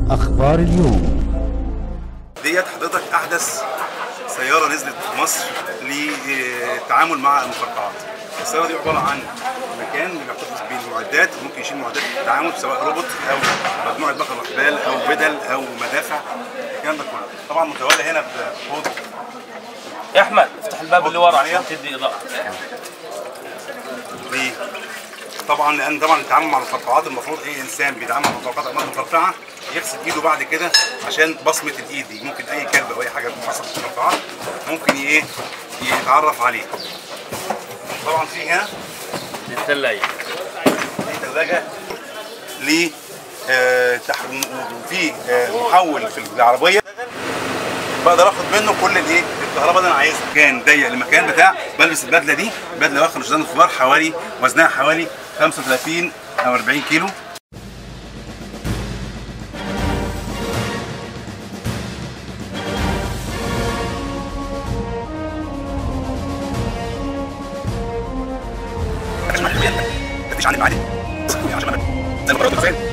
أخبار اليوم ديت حضرتك احدث سياره نزلت في مصر للتعامل مع المفرقعات السياره دي عباره عن مكان بيحتفظ بالمعدات ممكن يشيل معدات التعامل سواء روبوت او مجموعه بقر احبال او بدل او مدافع الكلام ده كله طبعا متولى هنا بحوض يا احمد افتح الباب اللي ورا عشان تدي اضاءه ليه؟ طبعا لان طبعا التعامل مع المفرقعات المفروض اي انسان بيتعامل مع المفرقعات امراض مفرقعه يغسل ايده بعد كده عشان بصمه الايد دي ممكن اي كلب او اي حاجه حصلت في المفرقعات ممكن ايه يتعرف عليه طبعا في هنا الثلاجه في ثلاجه ل آه، تح- وفي آه، محول في العربيه بقدر اخد منه كل الايه الكهرباء اللي انا عايزها كان ضيق المكان بتاع بلبس البدله دي بدله واخد مشدان الخضار حوالي وزنها حوالي 35 او 40 كيلو مفيش عندي معادن عشان ما- زي ما قلت